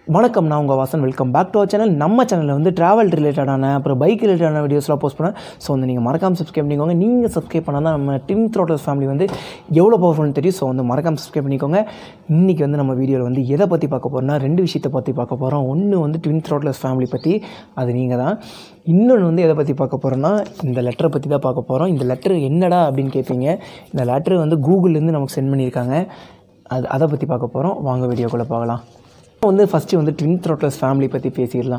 வணக்கம் நான் உங்கள் Vasan welcome back to our channel நம்ம சேனலில் வந்து ட்ராவல் ரிலேட்டடான அப்புறம் பைக் ரிலேட்டடான வீடியோஸ்லாம் போஸ்ட் பண்ணேன் ஸோ வந்து நீங்கள் மறக்காம சப்ஸ்கிரைப் பண்ணிக்கோங்க நீங்கள் சப்ஸ்கிரைப் பண்ணால் தான் நம்ம டிம் த்ரோட்டர்ஸ் ஃபேமிலி வந்து எவ்வளோ பவர்ஃபுல்னு தெரியும் ஸோ வந்து மறக்காம சப்ஸ்கிரைப் பண்ணிக்கோங்க இன்றைக்கி வந்து நம்ம வீடியோவில் வந்து எதை பற்றி பார்க்க போகிறோம்னா ரெண்டு விஷயத்தை பற்றி பார்க்க போகிறோம் ஒன்று வந்து ட்வின் த்ரோட்லஸ் ஃபேமிலி பற்றி அது நீங்கள் தான் இன்னொன்று வந்து எதை பற்றி பார்க்க போகிறோன்னா இந்த லெட்டரை பற்றி தான் பார்க்க போகிறோம் இந்த லெட்டர் என்னடா அப்படின்னு கேட்பீங்க இந்த லெட்டர் வந்து கூகுள்லேருந்து நமக்கு சென்ட் பண்ணியிருக்காங்க அது அதை பற்றி பார்க்க போகிறோம் வாங்க வீடியோக்குள்ளே பார்க்கலாம் வந்து ஃபஸ்ட்டு வந்து ட்வின் த்ரோட்லஸ் ஃபேமிலி பற்றி பேசிடலாம்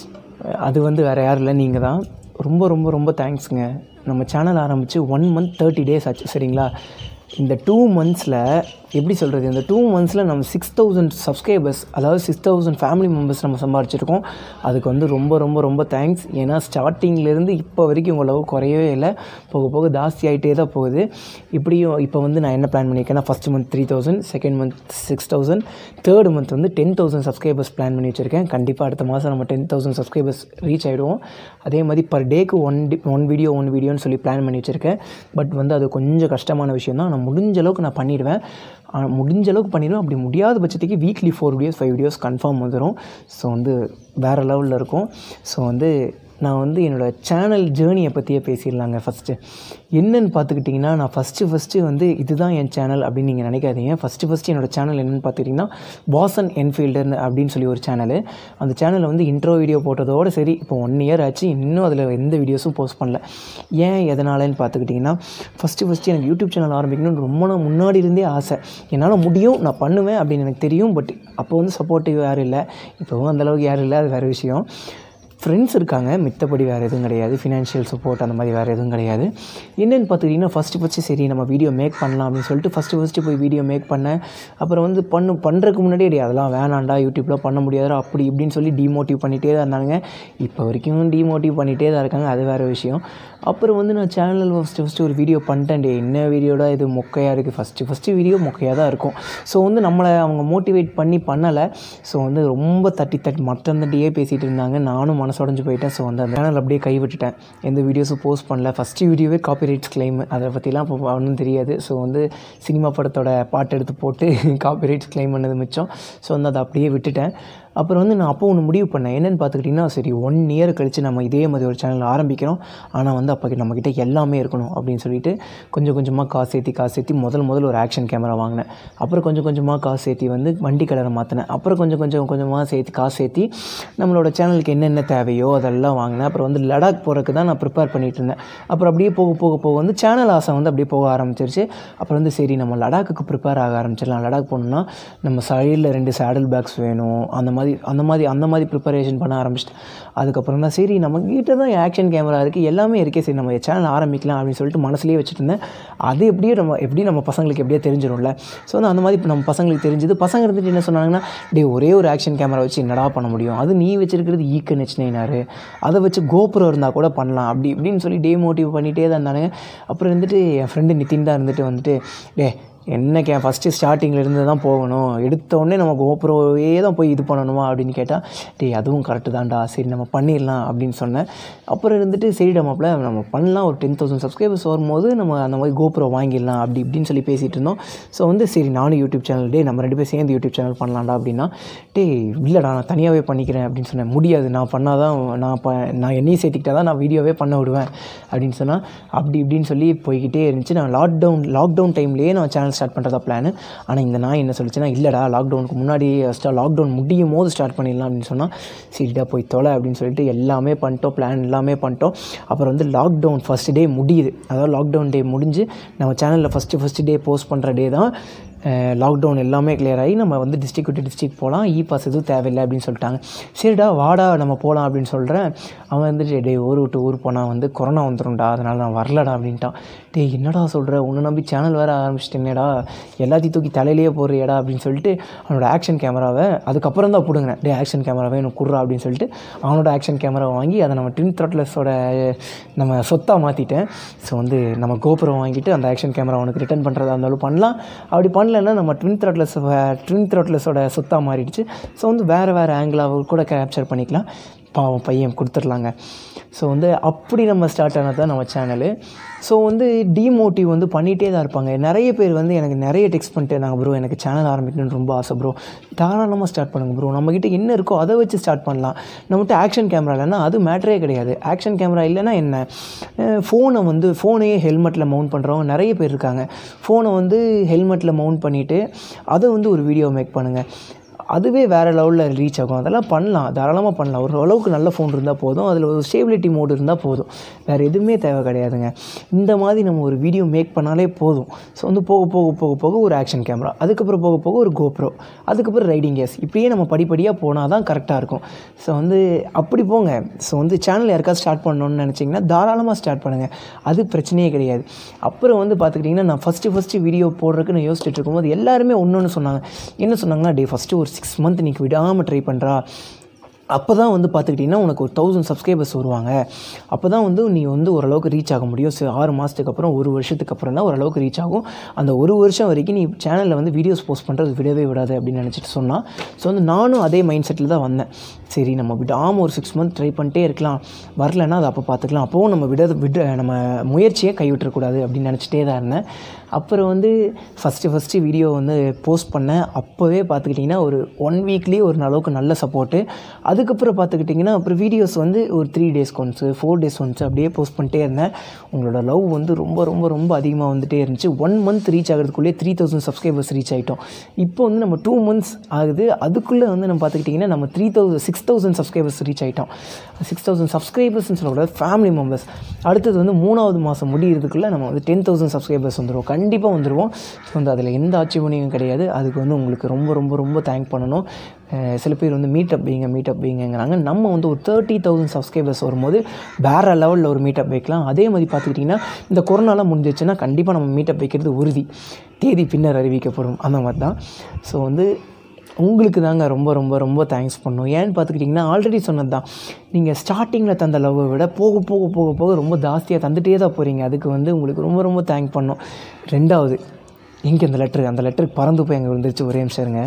அது வந்து வேறு யாரும் இல்லை நீங்கள் தான் ரொம்ப ரொம்ப ரொம்ப தேங்க்ஸுங்க நம்ம சேனல் ஆரம்பித்து ஒன் மந்த் தேர்ட்டி டேஸ் ஆச்சு சரிங்களா இந்த டூ மந்த்ஸில் எப்படி சொல்கிறது இந்த டூ மந்த்ஸில் நம்ம சிக்ஸ் தௌசண்ட் சப்ஸ்கிரைபர்ஸ் அதாவது சிக்ஸ் தௌசண்ட் ஃபேமிலி மெம்பர்ஸ் நம்ம சம்பாரிச்சிருக்கோம் அதுக்கு வந்து ரொம்ப ரொம்ப ரொம்ப தேங்க்ஸ் ஏன்னா ஸ்டார்டிங்லேருந்து இப்போ வரைக்கும் உங்கள் லவ் குறையவே இல்லை போக போக ஜாஸ்தி ஆகிட்டே தான் போகுது இப்படியும் இப்போ வந்து நான் என்ன பிளான் பண்ணியிருக்கேன்னா first month three thousand second month six thousand third month வந்து டென் தௌசண்ட் சப்ஸ்கிரைபர்ஸ் பிளான் பண்ணி வச்சுருக்கேன் கண்டிப்பாக அடுத்த மாதம் நம்ம டென் தௌசண்ட் சப்ஸ்கிரைபர்ஸ் ரீச் ஆகிடுவோம் அதே மாதிரி பர் டேக்கு ஒன் டி ஒன் வீடியோ ஒன் வீடியோன்னு சொல்லி பிளான் பண்ணி வச்சுருக்கேன் பட் வந்து அது கொஞ்சம் கஷ்டமான விஷயம் தான் நான் முடிஞ்ச அளவுக்கு நான் பண்ணிடுவேன் ஆனால் முடிஞ்ச அளவுக்கு பண்ணிடுவேன் அப்படி முடியாத பட்சத்துக்கு weekly four videos five videos confirm வந்துடும் ஸோ வந்து வேறு லெவலில் இருக்கும் ஸோ வந்து நான் வந்து என்னோடய சேனல் ஜேர்னியை பற்றியே பேசிடலாங்க ஃபஸ்ட்டு என்னென்னு பார்த்துக்கிட்டிங்கன்னா நான் ஃபஸ்ட்டு ஃபஸ்ட்டு வந்து இதுதான் என் சேனல் அப்படின்னு நீங்கள் நினைக்காதீங்க ஃபஸ்ட்டு ஃபஸ்ட்டு என்னோடய சேனல் என்னென்னு பார்த்துக்கிட்டிங்கன்னா வாசன் என்ஃபீல்டர் அப்படின்னு சொல்லி ஒரு சேனல் அந்த சேனலில் வந்து இன்ட்ரோ வீடியோ போட்டதோடு சரி இப்போ ஒன் இயர் ஆச்சு இன்னும் அதில் எந்த வீடியோஸும் போஸ்ட் பண்ணல ஏன் எதனாலன்னு பார்த்துக்கிட்டிங்கன்னா ஃபஸ்ட்டு ஃபஸ்ட்டு எனக்கு யூடியூப் சேனல் ஆரம்பிக்கணும்னு ரொம்ப நான் முன்னாடி இருந்தே ஆசை என்னால் முடியும் நான் பண்ணுவேன் அப்படின்னு எனக்கு தெரியும் பட் அப்போ வந்து சப்போர்ட்டிவ் யாரும் இல்லை இப்போவும் அந்தளவுக்கு யாரும் இல்லை அது வேறு விஷயம் ஃப்ரெண்ட்ஸ் இருக்காங்க மித்தபடி வேறு எதுவும் கிடையாது ஃபினான்ஷியல் சப்போர்ட் அந்த மாதிரி வேறு எதுவும் கிடையாது என்னென்னு பார்த்துக்கிட்டிங்கன்னா ஃபஸ்ட்டு ஃபஸ்ட்டு சரி நம்ம வீடியோ மேக் பண்ணலாம் அப்படின்னு சொல்லிட்டு ஃபஸ்ட்டு ஃபஸ்ட்டு போய் வீடியோ மேக் பண்ணேன் அப்புறம் வந்து பண்ணு பண்ணுறதுக்கு முன்னாடியே டே அதெல்லாம் வேணாண்டா யூடியூப்பில் பண்ண முடியாதா அப்படி இப்படின்னு சொல்லி டிமோட்டிவ் பண்ணிகிட்டே தான் இருந்தாங்க இப்போ வரைக்கும் டிமோட்டிவ் பண்ணிகிட்டே தான் இருக்காங்க அது வேறு விஷயம் அப்புறம் வந்து நான் சேனலில் ஃபஸ்ட்டு ஃபஸ்ட்டு ஒரு வீடியோ பண்ணிட்டேன் டே என்ன வீடியோட இது மொக்கையாக இருக்குது ஃபஸ்ட்டு ஃபஸ்ட்டு வீடியோ மொக்கையாக தான் இருக்கும் ஸோ வந்து நம்மளை அவங்க மோட்டிவேட் பண்ணி பண்ணலை ஸோ வந்து ரொம்ப தட்டி தட்டி மற்ற தட்டியே பேசிகிட்டு இருந்தாங்க நானும் மனசுடைஞ்சு போயிட்டேன் ஸோ வந்து அந்த சேனல் அப்படியே கைவிட்டுட்டேன் எந்த வீடியோஸும் போஸ்ட் பண்ணல ஃபஸ்ட்டு வீடியோவே காப்பிரைட்ஸ் கிளைம் அதை பற்றிலாம் இப்போ ஒன்றும் தெரியாது ஸோ வந்து சினிமா படத்தோட பாட்டு எடுத்து போட்டு காப்பிரைட்ஸ் கிளைம் பண்ணது மிச்சம் ஸோ வந்து அதை அப்படியே விட்டுட்டேன் அப்புறம் வந்து நான் அப்போ ஒன்று முடிவு பண்ணேன் என்னென்னு பார்த்துக்கிட்டிங்கன்னா சரி ஒன் இயர் கழித்து நம்ம இதே மாதிரி ஒரு சேனல் ஆரம்பிக்கிறோம் ஆனால் வந்து அப்போ நம்மக்கிட்ட எல்லாமே இருக்கணும் அப்படின்னு சொல்லிட்டு கொஞ்சம் கொஞ்சமாக காசு ஏற்றி காசு ஏற்றி முதல் முதல் ஒரு ஆக்ஷன் கேமரா வாங்கினேன் அப்புறம் கொஞ்சம் கொஞ்சமாக காசு ஏற்றி வந்து வண்டி கலரை மாற்றினேன் அப்புறம் கொஞ்சம் கொஞ்சம் கொஞ்சமாக சேர்த்து காசு ஏற்றி நம்மளோட சேனலுக்கு என்னென்ன தேவையோ அதெல்லாம் வாங்கினேன் அப்புறம் வந்து லடாக் போகிறதுக்கு தான் நான் ப்ரிப்பேர் பண்ணிகிட்டு இருந்தேன் அப்புறம் அப்படியே போக போக போக வந்து சேனல் ஆசை வந்து அப்படியே போக ஆரம்பிச்சிருச்சு அப்புறம் வந்து சரி நம்ம லடாக்குக்கு ப்ரிப்பேர் ஆக ஆரம்பிச்சிடலாம் லடாக் போகணுன்னா நம்ம சைடில் ரெண்டு சேடல் பேக்ஸ் வேணும் அந்த மாதிரி மாதிரி அந்த மாதிரி அந்த மாதிரி ப்ரிப்பரேஷன் பண்ண ஆரம்பிச்சிட்டேன் அதுக்கப்புறம் தான் சரி நம்ம கிட்ட தான் ஆக்ஷன் கேமரா இருக்குது எல்லாமே இருக்கே சரி நம்ம சேனல் ஆரம்பிக்கலாம் அப்படின்னு சொல்லிட்டு மனசுலேயே வச்சுட்டு இருந்தேன் அது எப்படியே நம்ம எப்படி நம்ம பசங்களுக்கு எப்படியே தெரிஞ்சிடும்ல ஸோ வந்து அந்த மாதிரி இப்போ நம்ம பசங்களுக்கு தெரிஞ்சது பசங்க இருந்துட்டு என்ன சொன்னாங்கன்னா டே ஒரே ஒரு ஆக்ஷன் கேமரா வச்சு என்னடா பண்ண முடியும் அது நீ வச்சிருக்கிறது ஈக்க நெச்சினாரு அதை வச்சு கோபுரம் இருந்தால் கூட பண்ணலாம் அப்படி இப்படின்னு சொல்லி டே மோட்டிவ் பண்ணிகிட்டே தான் இருந்தானுங்க அப்புறம் வந்துட்டு என் ஃப்ரெண்டு நிதின் தான் இருந்துட்டு வந்துட்டு டே என்ன கே ஃபஸ்ட்டு ஸ்டார்டிங்கில் இருந்து தான் போகணும் எடுத்த உடனே நம்ம கோப்ரோவே தான் போய் இது பண்ணணுமா அப்படின்னு கேட்டால் டேய் அதுவும் கரெக்டு தான்டா சரி நம்ம பண்ணிடலாம் அப்படின்னு சொன்னேன் அப்புறம் இருந்துட்டு சரி மாப்பிள்ள நம்ம பண்ணலாம் ஒரு டென் தௌசண்ட் சப்ஸ்கிரைபர்ஸ் வரும்போது நம்ம அந்த மாதிரி கோப்ரோ வாங்கிடலாம் அப்படி இப்படின்னு சொல்லி பேசிகிட்டு இருந்தோம் ஸோ வந்து சரி நானும் யூடியூப் சேனல் டே நம்ம ரெண்டு பேரும் சேர்ந்து யூடியூப் சேனல் பண்ணலாம்டா அப்படின்னா டே இல்லைடா நான் தனியாகவே பண்ணிக்கிறேன் அப்படின்னு சொன்னேன் முடியாது நான் பண்ணால் தான் நான் ப நான் என்னையும் சேர்த்துக்கிட்டா தான் நான் வீடியோவே பண்ண விடுவேன் அப்படின்னு சொன்னால் அப்படி இப்படின்னு சொல்லி போய்கிட்டே இருந்துச்சு நான் லாக்டவுன் லாக்டவுன் டைம்லேயே நான் சேனல் ஸ்டார்ட் பண்ணுறதா பிளான் ஆனால் இந்த நாய் என்ன சொல்லிச்சுன்னா இல்லைடா லாக்டவுனுக்கு முன்னாடி ஸ்டா லாக்டவுன் முடியும் போது ஸ்டார்ட் பண்ணிடலாம் அப்படின்னு சொன்னால் சரிடா போய் தொலை அப்படின்னு சொல்லிட்டு எல்லாமே பண்ணிட்டோம் பிளான் எல்லாமே பண்ணிட்டோம் அப்புறம் வந்து லாக்டவுன் ஃபஸ்ட் டே முடியுது அதாவது லாக்டவுன் டே முடிஞ்சு நம்ம சேனலில் ஃபஸ்ட்டு ஃபஸ்ட்டு டே போஸ்ட் பண்ணுற டே தான் லாக்டவுன் எல்லாமே கிளியர் ஆகி நம்ம வந்து டிஸ்ட்ரிக் விட்டு டிஸ்ட்ரிக் போகலாம் இ பாஸ் எதுவும் தேவையில்லை அப்படின்னு சொல்லிட்டாங்க சரிடா வாடா நம்ம போகலாம் அப்படின்னு சொல்கிறேன் அவன் வந்துட்டு டே ஊர் விட்டு ஊர் போனால் வந்து கொரோனா வந்துடும்டா அதனால் நான் வரலடா அப்படின்ட்டான் டே என்னடா சொல்கிற உன்னை நம்பி சேனல் வேறு ஆரம்பிச்சிட்டேனேடா எல்லாத்தையும் தூக்கி தலையிலேயே போடுறியடா அப்படின்னு சொல்லிட்டு அவனோட ஆக்ஷன் கேமராவை அதுக்கப்புறம் தான் பிடுங்கினேன் டே ஆக்ஷன் கேமராவை எனக்கு குடுறா அப்படின்னு சொல்லிட்டு அவனோட ஆக்ஷன் கேமராவை வாங்கி அதை நம்ம ட்வின் த்ராட்லஸோட நம்ம சொத்தாக மாற்றிட்டேன் ஸோ வந்து நம்ம கோபுரம் வாங்கிட்டு அந்த ஆக்ஷன் கேமரா அவனுக்கு ரிட்டர்ன் பண்ணுறதா இருந்தாலும் பண்ணலாம் அப்படி பண்ண பண்ணலன்னா நம்ம ட்வின் த்ராட்லஸ் ட்வின் த்ராட்லஸோட சொத்தாக மாறிடுச்சு ஸோ வந்து வேறு வேறு ஆங்கிளாக கூட கேப்சர் பண்ணிக்கலாம் பாவம் பையன் கொடுத்துடலாங்க ஸோ வந்து அப்படி நம்ம ஸ்டார்ட் ஆனது தான் நம்ம சேனலு ஸோ வந்து டிமோட்டிவ் வந்து பண்ணிகிட்டே தான் இருப்பாங்க நிறைய பேர் வந்து எனக்கு நிறைய டெக்ஸ்ட் பண்ணிட்டு நாங்கள் ப்ரோ எனக்கு சேனல் ஆரம்பிக்கணும்னு ரொம்ப ஆசை ப்ரோ தாராளமாக ஸ்டார்ட் பண்ணுங்கள் ப்ரோ நம்மக்கிட்ட என்ன இருக்கோ அதை வச்சு ஸ்டார்ட் பண்ணலாம் நம்மகிட்ட ஆக்ஷன் கேமரா இல்லைன்னா அது மேட்டரே கிடையாது ஆக்ஷன் கேமரா இல்லைன்னா என்ன ஃபோனை வந்து ஃபோனையே ஹெல்மெட்டில் மவுண்ட் பண்ணுறவங்க நிறைய பேர் இருக்காங்க ஃபோனை வந்து ஹெல்மெட்டில் மவுண்ட் பண்ணிவிட்டு அதை வந்து ஒரு வீடியோ மேக் பண்ணுங்கள் அதுவே வேறு லெவலில் ரீச் ஆகும் அதெல்லாம் பண்ணலாம் தாராளமாக பண்ணலாம் ஒரு அளவுக்கு நல்ல ஃபோன் இருந்தால் போதும் அதில் ஒரு ஸ்டேபிலிட்டி மோடு இருந்தால் போதும் வேறு எதுவுமே தேவை கிடையாதுங்க இந்த மாதிரி நம்ம ஒரு வீடியோ மேக் பண்ணாலே போதும் ஸோ வந்து போக போக போக போக ஒரு ஆக்ஷன் கேமரா அதுக்கப்புறம் போக போக ஒரு கோப்ரோ அதுக்கப்புறம் ரைடிங் கேஸ் இப்படியே நம்ம படிப்படியாக போனால் தான் கரெக்டாக இருக்கும் ஸோ வந்து அப்படி போங்க ஸோ வந்து சேனல் யாருக்காவது ஸ்டார்ட் பண்ணணும்னு நினச்சிங்கன்னா தாராளமாக ஸ்டார்ட் பண்ணுங்கள் அது பிரச்சனையே கிடையாது அப்புறம் வந்து பார்த்துக்கிட்டிங்கன்னா நான் ஃபஸ்ட்டு ஃபஸ்ட்டு வீடியோ போடுறதுக்கு நான் யோசிச்சுட்டு இருக்கும்போது எல்லாருமே ஒன்று ஒன்று சொன்னாங்க என்ன சொன்னாங்கன்னா டே ஃபஸ்ட்டு ஒரு சிக்ஸ் மந்த் நீ விடாமல் ட்ரை பண்ணுறா அப்போ தான் வந்து பார்த்துக்கிட்டிங்கன்னா உனக்கு ஒரு தௌசண்ட் சப்ஸ்கிரைபர்ஸ் வருவாங்க அப்போ தான் வந்து நீ வந்து ஓரளவுக்கு ரீச் ஆக முடியும் சரி ஆறு மாதத்துக்கு அப்புறம் ஒரு வருஷத்துக்கு அப்புறம் தான் ஓரளவுக்கு ரீச் ஆகும் அந்த ஒரு வருஷம் வரைக்கும் நீ சேனலில் வந்து வீடியோஸ் போஸ்ட் பண்ணுறது விடவே விடாது அப்படின்னு நினச்சிட்டு சொன்னால் ஸோ வந்து நானும் அதே மைண்ட் செட்டில் தான் வந்தேன் சரி நம்ம விடாமல் ஒரு சிக்ஸ் மந்த் ட்ரை பண்ணிட்டே இருக்கலாம் வரலன்னா அதை அப்போ பார்த்துக்கலாம் அப்போவும் நம்ம விட விட நம்ம முயற்சியை கைவிட்டுறக்கூடாது அப்படின்னு நினச்சிட்டே தான் இருந்தேன் அப்புறம் வந்து ஃபஸ்ட்டு ஃபஸ்ட்டு வீடியோ வந்து போஸ்ட் பண்ணேன் அப்போவே பார்த்துக்கிட்டிங்கன்னா ஒரு ஒன் வீக்லேயே ஒரு அளவுக்கு நல்ல சப்போர்ட்டு அதுக்கப்புறம் பார்த்துக்கிட்டிங்கன்னா அப்புறம் வீடியோஸ் வந்து ஒரு three days once four days once அப்படியே போஸ்ட் பண்ணிட்டே இருந்தேன் உங்களோட லவ் வந்து ரொம்ப ரொம்ப ரொம்ப அதிகமாக வந்துட்டே இருந்துச்சு ஒன் மந்த் ரீச் ஆகிறதுக்குள்ளேயே த்ரீ தௌசண்ட் சப்ஸ்கிரைபர்ஸ் ரீச் ஆகிட்டோம் இப்போ வந்து நம்ம டூ மந்த்ஸ் ஆகுது அதுக்குள்ளே வந்து நம்ம பார்த்துக்கிட்டிங்கன்னா நம்ம three thousand six thousand subscribers reach ஆகிட்டோம் சிக்ஸ் தௌசண்ட் சப்ஸ்கிரைபர்ஸ்னு சொல்லக்கூடாது ஃபேமிலி மெம்பர்ஸ் அடுத்தது வந்து மூணாவது மாதம் முடிகிறதுக்குள்ளே நம்ம வந்து டென் தௌசண்ட் சப்ஸ்கிரைபர்ஸ் வந்துடுவோம் கண்டிப்பாக வந்துடுவோம் ஸோ வந்து அதில் எந்த ஆட்சேபனையும் கிடையாது அதுக்கு வந்து உங்களுக்கு ரொம்ப ரொம்ப ரொம்ப தேங்க் பண்ணணும் அஹ் சில பேர் வந்து மீட்டப் வைங்க மீட்டப் வைங்கங்கிறாங்க நம்ம வந்து ஒரு தேர்ட்டி தௌசண்ட் சப்ஸ்கிரைபர்ஸ் வரும்போது வேறு லெவலில் ஒரு மீட்டப் வைக்கலாம் அதே மாதிரி பார்த்துக்கிட்டிங்கன்னா இந்த கொரோனாலாம் முடிஞ்சிச்சுன்னா கண்டிப்பாக நம்ம மீட்டப் வைக்கிறது உறுதி தேதி பின்னர் அறிவிக்கப்படும் அந்த மாதிரி தான் ஸோ வந்து உங்களுக்கு தாங்க ரொம்ப ரொம்ப ரொம்ப தேங்க்ஸ் பண்ணணும் ஏன்னு பார்த்துக்கிட்டிங்கன்னா ஆல்ரெடி சொன்னது தான் நீங்கள் ஸ்டார்டிங்கில் தந்த லவ்வை விட போக போக போக போக ரொம்ப ஜாஸ்தியாக தந்துகிட்டே தான் போகிறீங்க அதுக்கு வந்து உங்களுக்கு ரொம்ப ரொம்ப தேங்க் பண்ணணும் ரெண்டாவது எங்கே அந்த லெட்ரு அந்த லெட்டருக்கு பறந்து போய் அங்கே விழுந்துருச்சு ஒரே நிமிஷம் இருங்க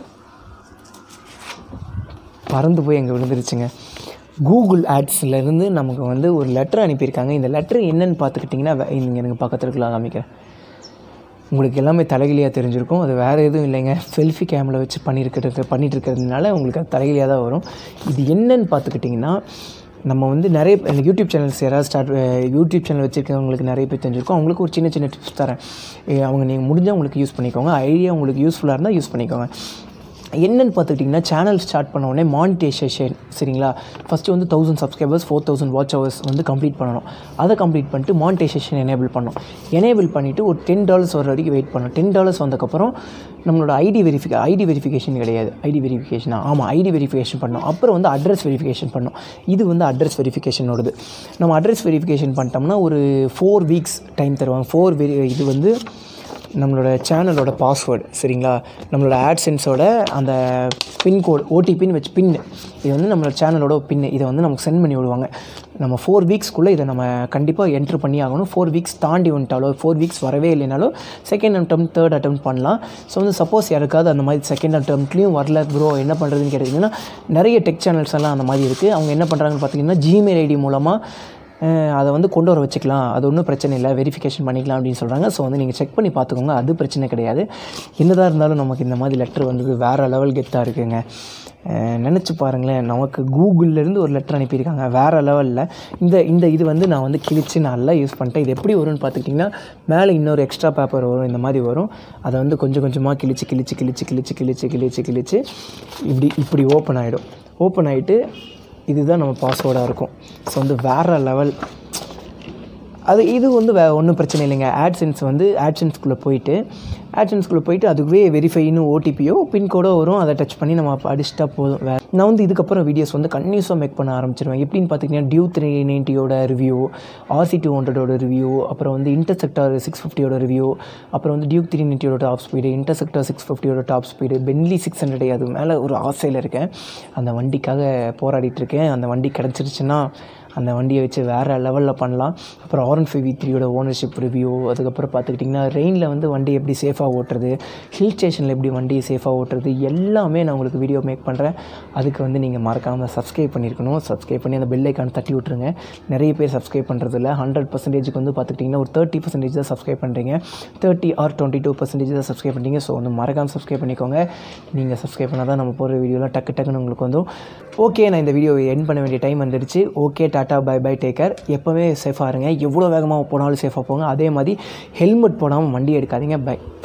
பறந்து போய் அங்கே விழுந்துருச்சுங்க கூகுள் ஆட்ஸ்லேருந்து நமக்கு வந்து ஒரு லெட்டர் அனுப்பியிருக்காங்க இந்த லெட்டர் என்னன்னு பார்த்துக்கிட்டிங்கன்னா வே- இங்க எனக்கு பக்கத்தில் இருக்கலாம் காமிக்கிறேன் உங்களுக்கு எல்லாமே தலைகிலியாக தெரிஞ்சிருக்கும் அது வேறு எதுவும் இல்லைங்க செல்ஃபி கேமில் வச்சு பண்ணியிருக்கிறது பண்ணிட்டு இருக்கிறதுனால உங்களுக்கு அது தலைகிலியாக தான் வரும் இது என்னன்னு பார்த்துக்கிட்டிங்கன்னா நம்ம வந்து நிறைய இந்த யூடியூப் சேனல்ஸ் யாராவது ஸ்டார்ட் யூடியூப் சேனல் வச்சுருக்கவங்களுக்கு நிறைய பேர் தெரிஞ்சிருக்கும் அவங்களுக்கு ஒரு சின்ன சின்ன டிப்ஸ் தரேன் ஏ, அவங்க நீங்கள் முடிஞ்சால் உங்களுக்கு யூஸ் பண்ணிக்கோங்க ஐடியா உங்களுக்கு யூஸ்ஃபுல்லாக இருந்தால் யூஸ் பண்ணிக்கோங்க என்னன்னு பார்த்துக்கிட்டிங்கன்னா சேனல் ஸ்டார்ட் பண்ண உடனே மானிட்டைசேஷன் சரிங்களா ஃபஸ்ட்டு வந்து thousand subscribers four thousand watch hours வந்து கம்ப்ளீட் பண்ணணும் அதை கம்ப்ளீட் பண்ணிட்டு மானிட்டைசேஷன் எனேபிள் பண்ணணும் எனேபிள் பண்ணிவிட்டு ஒரு டென் டாலர்ஸ் வர வரைக்கும் வெயிட் பண்ணணும் டென் டாலர்ஸ் வந்ததுக்கப்புறம் நம்மளோட ஐடி வெரிஃபிகே ஐடி வெரிஃபிகேஷன் கிடையாது ஐடி வெரிஃபிகேஷனா ஆமாம் ஐடி வெரிஃபிகேஷன் பண்ணணும் அப்புறம் வந்து அட்ரஸ் வெரிஃபிகேஷன் பண்ணணும் இது வந்து அட்ரஸ் வெரிஃபிகேஷனோடது நம்ம அட்ரஸ் வெரிஃபிகேஷன் பண்ணிட்டோம்னா ஒரு ஃபோர் வீக்ஸ் டைம் தருவாங்க ஃபோர் வெரி இது வந்து நம்மளோட சேனலோட பாஸ்வேர்டு சரிங்களா நம்மளோட ஆட்சென்ஸோட அந்த பின்கோடு ஓடிபின்னு வச்சு பின் இது வந்து நம்மளோட சேனலோட பின் இதை வந்து நமக்கு சென்ட் பண்ணி விடுவாங்க நம்ம ஃபோர் வீக்ஸ்க்குள்ளே இதை நம்ம கண்டிப்பாக என்ட்ரு பண்ணி ஆகணும் ஃபோர் வீக்ஸ் தாண்டி வந்துட்டாலோ ஃபோர் வீக்ஸ் வரவே இல்லைனாலும் செகண்ட் அட்டம் தேர்ட் அட்டம் பண்ணலாம் ஸோ வந்து சப்போஸ் யாருக்காவது அந்த மாதிரி செகண்ட் அட்டம்ப்ட்லேயும் வரல ப்ரோ என்ன பண்ணுறதுன்னு கேட்டிங்கன்னா நிறைய டெக் சேனல்ஸ் எல்லாம் அந்த மாதிரி இருக்குது அவங்க என்ன பண்ணுறாங்கன்னு பார்த்தீங்கன்னா ஜிமெயில் ஐடி மூலமாக அஹ் அதை வந்து கொண்டு வர வச்சுக்கலாம் அது ஒன்றும் பிரச்சனை இல்லை வெரிஃபிகேஷன் பண்ணிக்கலாம் அப்படின்னு சொல்கிறாங்க ஸோ வந்து நீங்கள் செக் பண்ணி பார்த்துக்கோங்க அது பிரச்சனை கிடையாது என்னதான் இருந்தாலும் நமக்கு இந்த மாதிரி லெட்டர் வந்தது வேறு லெவல் கெத்தாக இருக்குங்க நினச்சி பாருங்களேன் நமக்கு கூகுள்லேருந்து ஒரு லெட்டர் அனுப்பியிருக்காங்க வேறு லெவலில் இந்த இந்த இது வந்து நான் வந்து கிழிச்சு நல்லா யூஸ் பண்ணிட்டேன் இது எப்படி வரும்னு பார்த்துக்கிட்டிங்கன்னா மேலே இன்னொரு எக்ஸ்ட்ரா பேப்பர் வரும் இந்த மாதிரி வரும் அதை வந்து கொஞ்சம் கொஞ்சமாக கிழிச்சு கிழிச்சு கிழிச்சு கிழிச்சு கிழிச்சு கிழிச்சு கிழிச்சு இப்படி இப்படி ஓப்பன் ஆகிடும் ஓப்பன் ஆகிட்டு இதுதான் நம்ம பாஸ்வேர்டாக இருக்கும் ஸோ வந்து வேறு லெவல் அது இது வந்து வே ஒன்றும் பிரச்சனை இல்லைங்க ஆட்சென்ஸ் வந்து ஆட்சென்ஸ்குள்ளே போயிட்டு ஆட்சென்ஸ்குள்ளே போயிட்டு அதுவே வெரிஃபைன்னு ஓடிபியோ பின்கோடோ வரும் அதை டச் பண்ணி நம்ம அடிச்சிட்டா போதும் வே நான் வந்து இதுக்கப்புறம் வீடியோஸ் வந்து கன்யூஸாக மேக் பண்ண ஆரம்பிச்சிருவேன் எப்படின்னு பார்த்தீங்கன்னா டியூ த்ரீ நைன்ட்டியோட ரிவ்யூ ஆர்சி டூ ஹண்ட்ரடோட ரிவ்யூ அப்புறம் வந்து இன்டர்செக்டார் சிக்ஸ் ஃபிஃப்டியோட ரிவ்யூ அப்புறம் வந்து டியூக் த்ரீ நைன்ட்டியோட டாப் ஸ்பீடு இன்டர்செக்டார் சிக்ஸ் ஃபிஃப்டியோட top speed Benelli six hundred அது மேலே ஒரு ஆசையில் இருக்கேன் அந்த வண்டிக்காக போராடிட்டு இருக்கேன் அந்த வண்டி கிடச்சிருச்சுன்னா அந்த வண்டியை வச்சு வேறு லெவலில் பண்ணலாம் அப்புறம் ஆர் ஒன் ஃபைவ் வி த்ரீயோட ஓனர்ஷிப் ரிவ்யூ அதுக்கப்புறம் பார்த்துக்கிட்டிங்கன்னா ரெயினில் வந்து வண்டி எப்படி சேஃபாக ஓட்டுறது ஹில் ஸ்டேஷனில் எப்படி வண்டியை சேஃபாக ஓட்டுறது எல்லாமே நான் உங்களுக்கு வீடியோ மேக் பண்ணுறேன் அதுக்கு வந்து நீங்கள் மறக்காமல் சப்ஸ்கிரைப் பண்ணியிருக்கணும் சப்ஸ்கிரைப் பண்ணி அந்த பெல் ஐக்கான் தட்டி விட்ருங்க நிறைய பேர் சப்ஸ்கிரைப் பண்ணுறது இல்லை ஹண்ட்ரட் பர்சன்டேஜுக்கு வந்து பார்த்துக்கிட்டிங்கன்னா ஒரு தேர்ட்டி பர்சன்டேஜ் தான் சப்ஸ்கிரைப் பண்ணுறீங்க thirty or twenty two percentage தான் சப்ஸ்கிரைப் பண்ணுறீங்க ஸோ வந்து மறக்காமல் சப்ஸ்கிரைப் பண்ணிக்கோங்க நீங்கள் சப்ஸ்கிரைப் பண்ணால் தான் நம்ம போகிற வீடியோலாம் டக்கு டக்குன்னு உங்களுக்கு வந்து ஓகே நான் இந்த வீடியோ என் பண்ண வேண்டிய டைம் வந்துடுச்சு okay tata bye bye take care எப்போவுமே சேஃபாக இருங்க எவ்வளோ வேகமாக போனாலும் சேஃபாக போங்க அதே மாதிரி ஹெல்மெட் போடாமல் வண்டி எடுக்காதீங்க பை